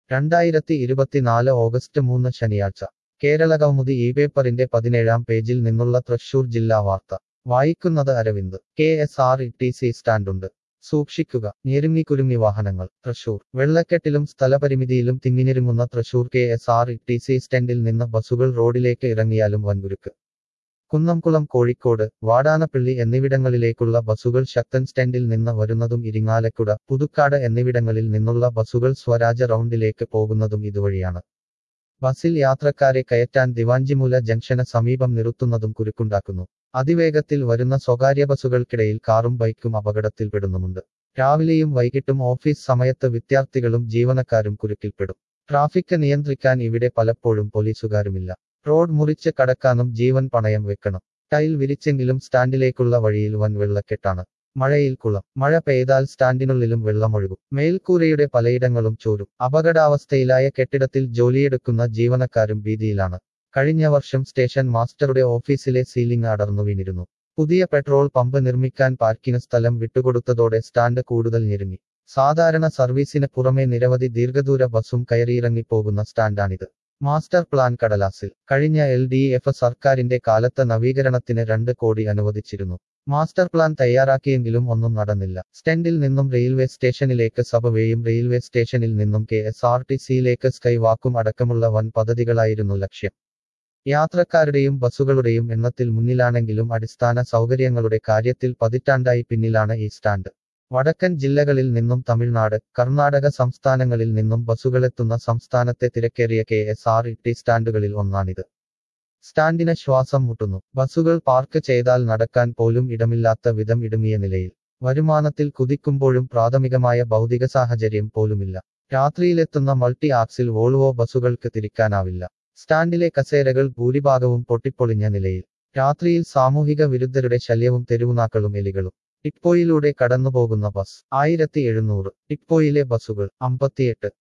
രണ്ടായിരത്തി ഇരുപത്തിനാല് ഓഗസ്റ്റ് മൂന്ന് ശനിയാഴ്ച കേരള കൗമുദി ഈ പേപ്പറിന്റെ പതിനേഴാം പേജിൽ നിന്നുള്ള തൃശൂർ ജില്ലാ വാർത്ത വായിക്കുന്നത് Aravind K S R E T C സ്റ്റാൻഡുണ്ട് സൂക്ഷിക്കുക ഞെരുങ്ങിക്കുരുങ്ങി വാഹനങ്ങൾ തൃശൂർ വെള്ളക്കെട്ടിലും സ്ഥലപരിമിതിയിലും തിങ്ങിഞ്ഞിരുങ്ങുന്ന Thrissur K S R E T C സ്റ്റാൻഡിൽ നിന്ന് ബസുകൾ റോഡിലേക്ക് ഇറങ്ങിയാലും വൻകുരുക്ക് കുന്നംകുളം കോഴിക്കോട് വാടാനപ്പള്ളി എന്നിവിടങ്ങളിലേക്കുള്ള ബസുകൾ ശക്തൻ സ്റ്റാൻഡിൽ നിന്ന് വരുന്നതും ഇരിങ്ങാലക്കുട പുതുക്കാട് എന്നിവിടങ്ങളിൽ നിന്നുള്ള ബസുകൾ സ്വരാജ റൗണ്ടിലേക്ക് പോകുന്നതും ഇതുവഴിയാണ് ബസിൽ യാത്രക്കാരെ കയറ്റാൻ ദിവാഞ്ചിമൂല ജംഗ്ഷന് സമീപം നിർത്തുന്നതും കുരുക്കുണ്ടാക്കുന്നു അതിവേഗത്തിൽ വരുന്ന സ്വകാര്യ ബസുകൾക്കിടയിൽ കാറും ബൈക്കും അപകടത്തിൽപ്പെടുന്നുമുണ്ട് രാവിലെയും വൈകിട്ടും ഓഫീസ് സമയത്ത് വിദ്യാർത്ഥികളും ജീവനക്കാരും കുരുക്കിൽപ്പെടും ട്രാഫിക് നിയന്ത്രിക്കാൻ ഇവിടെ പലപ്പോഴും പോലീസുകാരുമില്ല റോഡ് മുറിച്ച് കടക്കാനും ജീവൻ പണയം വെക്കണം ടൈൽ വിരിച്ചെങ്കിലും സ്റ്റാൻഡിലേക്കുള്ള വഴിയിൽ വൻ വെള്ളക്കെട്ടാണ് മഴയിൽ കുളം മഴ പെയ്താൽ സ്റ്റാൻഡിനുള്ളിലും വെള്ളമൊഴുകും മേൽക്കൂരയുടെ പലയിടങ്ങളും ചോരും അപകടാവസ്ഥയിലായ കെട്ടിടത്തിൽ ജോലിയെടുക്കുന്ന ജീവനക്കാരും ഭീതിയിലാണ് കഴിഞ്ഞ വർഷം സ്റ്റേഷൻ മാസ്റ്ററുടെ ഓഫീസിലെ സീലിംഗ് അടർന്നു വീണിരുന്നു പുതിയ പെട്രോൾ പമ്പ് നിർമ്മിക്കാൻ പാർക്കിന് സ്ഥലം വിട്ടുകൊടുത്തതോടെ സ്റ്റാൻഡ് കൂടുതൽ ഞെരുങ്ങി സാധാരണ സർവീസിന് പുറമെ നിരവധി ദീർഘദൂര ബസും കയറിയിറങ്ങിപ്പോകുന്ന സ്റ്റാൻഡാണിത് മാസ്റ്റർ പ്ലാൻ കടലാസിൽ കഴിഞ്ഞ എൽ ഡി എഫ് സർക്കാരിന്റെ കാലത്ത് നവീകരണത്തിന് രണ്ട് കോടി അനുവദിച്ചിരുന്നു മാസ്റ്റർ പ്ലാൻ തയ്യാറാക്കിയെങ്കിലും ഒന്നും നടന്നില്ല സ്റ്റെൻഡിൽ നിന്നും റെയിൽവേ സ്റ്റേഷനിലേക്ക് സബവേയും റെയിൽവേ സ്റ്റേഷനിൽ നിന്നും കെ എസ് ആർ ടി സിയിലേക്ക് സ്കൈ വാക്കും അടക്കമുള്ള വൻ പദ്ധതികളായിരുന്നു ലക്ഷ്യം യാത്രക്കാരുടെയും ബസുകളുടെയും എണ്ണത്തിൽ മുന്നിലാണെങ്കിലും അടിസ്ഥാന സൗകര്യങ്ങളുടെ കാര്യത്തിൽ പതിറ്റാണ്ടായി പിന്നിലാണ് ഈ സ്റ്റാൻഡ് വടക്കൻ ജില്ലകളിൽ നിന്നും തമിഴ്നാട് കർണാടക സംസ്ഥാനങ്ങളിൽ നിന്നും ബസുകളെത്തുന്ന സംസ്ഥാനത്തെ തിരക്കേറിയ K S R E T സ്റ്റാൻഡുകളിൽ ഒന്നാണിത് സ്റ്റാൻഡിന് ശ്വാസം മുട്ടുന്നു ബസുകൾ പാർക്ക് ചെയ്താൽ നടക്കാൻ പോലും ഇടമില്ലാത്ത വിധം ഇടുങ്ങിയ നിലയിൽ വരുമാനത്തിൽ കുതിക്കുമ്പോഴും പ്രാഥമികമായ ഭൗതിക സാഹചര്യം പോലുമില്ല രാത്രിയിലെത്തുന്ന മൾട്ടി ആക്സിൽ വോൾവോ ബസുകൾക്ക് തിരിക്കാനാവില്ല സ്റ്റാൻഡിലെ കസേരകൾ ഭൂരിഭാഗവും പൊട്ടിപ്പൊളിഞ്ഞ നിലയിൽ രാത്രിയിൽ സാമൂഹിക വിരുദ്ധരുടെ ശല്യവും തെരുവുനാക്കളും എലികളും ടിപ്പോയിലൂടെ കടന്നുപോകുന്ന ബസ് ആയിരത്തി എഴുന്നൂറ് ടിപ്പോയിലെ ബസുകൾ അമ്പത്തിയെട്ട്